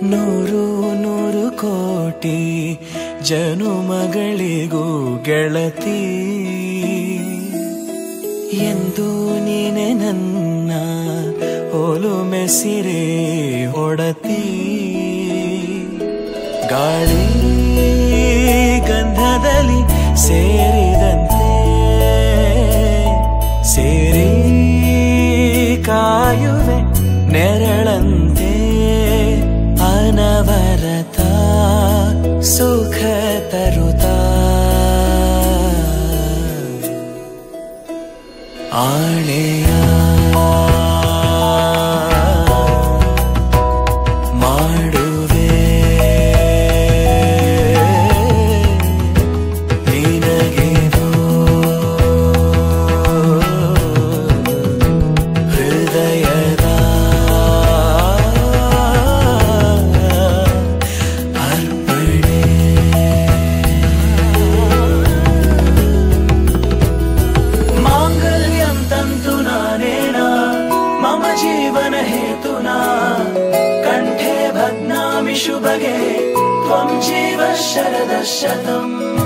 ನೂರು ನೂರು ಕೋಟಿ ಜನುಮಗಳಿಗೂ ಗೆಳತಿ ಎಂದು ನೀನೆ ನನ್ನ ಓಲು ಮೆಸಿರೆ ಒಡತಿ ಗಾಳಿ ಗಂಧದಲ್ಲಿ ಸೇರಿದಂತೆ ಸೇರಿ ಕಾಯುವೆ ನೆರಳಂತೆ ಅನವರತ ಸುಖ ತರುತ್ತಾ ಆಣೆಯ ಮಾಡುವೆ ನಿನಗೇನೋ ಹೃದಯದ ಅರ್ಪಣೆ माङ्गल्यं तन्तु नानेन मम जीवन हेतुना कण्ठे भग्नामि शुभगे त्वं जीव शरदः शतम्